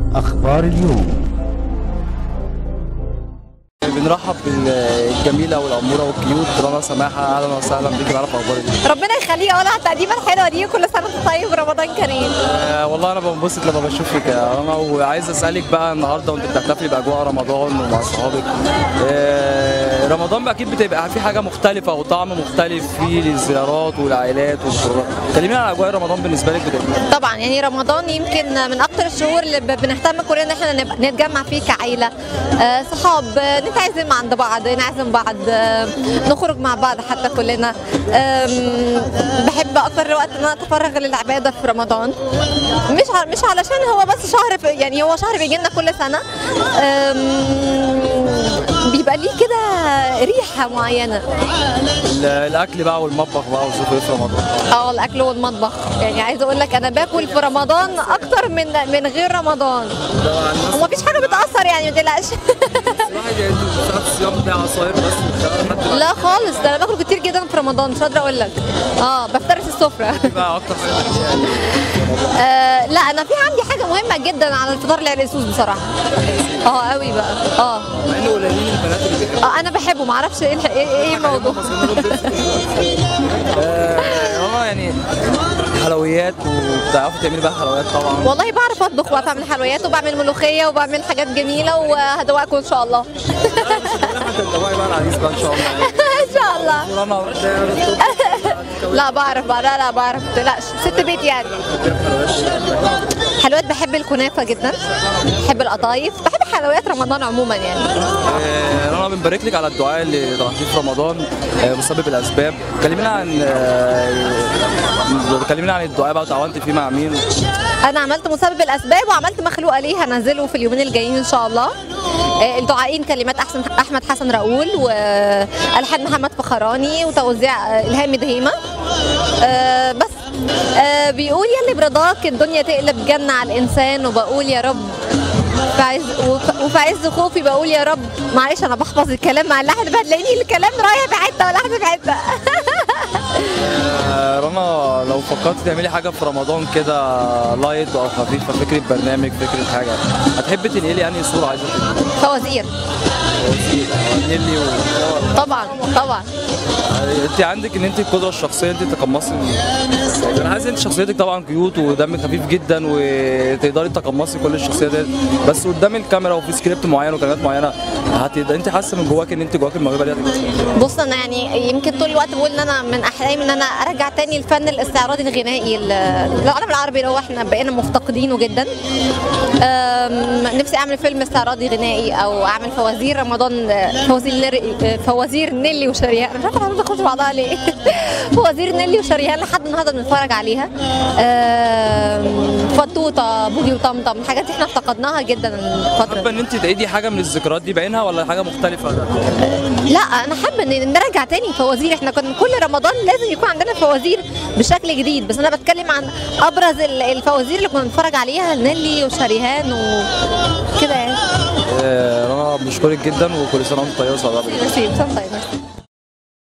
أخبار اليوم بنرحب بالجميله والاموره والكيوت رنا سماحه اهلا وسهلا بيك معانا في اخبار اليوم ربنا يخليه اقول على التقديمه الحلوه دي كل سنه وانت طيب ورمضان كريم آه والله انا بنبسط لما بشوفك يا رنا وعايز اسالك بقى النهارده وانت بتحتفلي باجواء رمضان ومع صحابك آه رمضان بقى اكيد بتبقى في حاجه مختلفه وطعم مختلف فيه للزيارات والعائلات والخروجات كلمينا عن اجواء رمضان بالنسبه لك بتبقى طبعا يعني رمضان يمكن من اكتر الشهور اللي ب- بنهتم كلنا ان احنا نبقى نتجمع فيه كعيله آه، صحاب آه، نتعزم عند بعض نعزم بعض آه، نخرج مع بعض حتى كلنا آم، بحب اكتر وقت ان انا اتفرغ للعباده في رمضان مش ع- مش علشان هو بس شهر في يعني هو شهر بيجي لنا كل سنه آم، بيبقى ليه كده ريحه معينه ال- الاكل بقى والمطبخ بقى وظروف ايه في رمضان اه الاكل والمطبخ يعني عايزه اقول لك انا باكل في رمضان اكتر من من غير رمضان ومفيش حاجه بتاثر يعني ما تقلقش الواحد يعني ساعات الصيام بتاع عصاير بس وبتاع حتى لا خالص ده انا باكل كتير جدا في رمضان مش قادره اقول لك اه بفترس السفره بقى اكتر حاجه بتحبيها آه لا انا في عندي حاجه مهمه جدا على الفطار العرقسوس بصراحه اه قوي بقى اه مع انه قليلين البنات اللي بيحبوا اه انا بحبه معرفش ايه الح- ايه إيه الموضوع اه يعني حلويات وبتعرفي تعملي بقى حلويات طبعا والله بعرف اطبخ وبعرف اعمل حلويات وبعمل ملوخيه وبعمل حاجات جميله وهدوقكم ان شاء الله احنا هتدوقي بقى العريس بقى ان شاء الله ان شاء الله رنا لا بعرف بقى لا لا بعرف ما تقلقش ست بيت يعني حلويات بحب الكنافه جدا بحب القطايف بحب حلويات رمضان عموما يعني آه، رنا بنبارك لك على الدعاء اللي طرحتيه في رمضان آه، مسبب الاسباب كلمينا عن آه، كلمينا عن الدعاء بقى وتعاونتي فيه مع مين انا عملت مسبب الاسباب وعملت مخلوقه ليه هنزله في اليومين الجايين ان شاء الله آه، الدعائين كلمات احسن احمد حسن راؤول والحان محمد فخراني وتوزيع آه، الهام دهيمه آه، بس آه، بيقول يلي برضاك الدنيا تقلب جنه على الانسان وبقول يا رب في عز وف- وفي عز خوفي بقول يا رب معلش انا بحفظ الكلام مع اللحن بقى تلاقيني الكلام رايح في حته واللحن في حته آه، رنا لو فكرت تعملي حاجه في رمضان كده لايت او خفيفه فكره برنامج فكره حاجه هتحبي تنقلي انهي صوره عايزه تنقلي فوازير نيلي و... طبعا طبعا انت عندك ان انت القدره الشخصيه انت تقمصي انا حاسس انت شخصيتك طبعا كيوت ودمك خفيف جدا وتقدري تقمصي كل الشخصيه دي بس قدام الكاميرا وفي سكريبت معين وكلمات معينه هتقدر انت حاسه من جواك ان انت جواك الموهبه دي هتكتسبيها. بص انا يعني يمكن طول الوقت بقول ان انا من احلامي ان انا ارجع تاني الفن الاستعراضي الغنائي ال- العالم العربي اللي هو احنا بقينا مفتقدينه جدا أم، نفسي اعمل فيلم استعراضي غنائي او اعمل فوازير رمضان فوازير نر- فوازير نيلي وشريهان مش عارفه الحروف تخش بعضها ليه فوازير نيلي وشريهان لحد النهارده بنتفرج عليها أم، فطوطه بوجي وطمطم الحاجات دي احنا افتقدناها جدا الفتره حابه دي ان انت تعيدي حاجه من الذكريات دي بعينها ولا حاجه مختلفه لا انا حابه ان نرجع تاني فوازير احنا كنا كل رمضان لازم يكون عندنا فوازير بشكل جديد بس انا بتكلم عن ابرز ال- الفوازير اللي كنا بنتفرج عليها نيلي وشريهان وكده يعني آه، رنا بنشكرك جدا وكل سنه وانت طيبه وسعداء بك ميرسي طيب ميرسي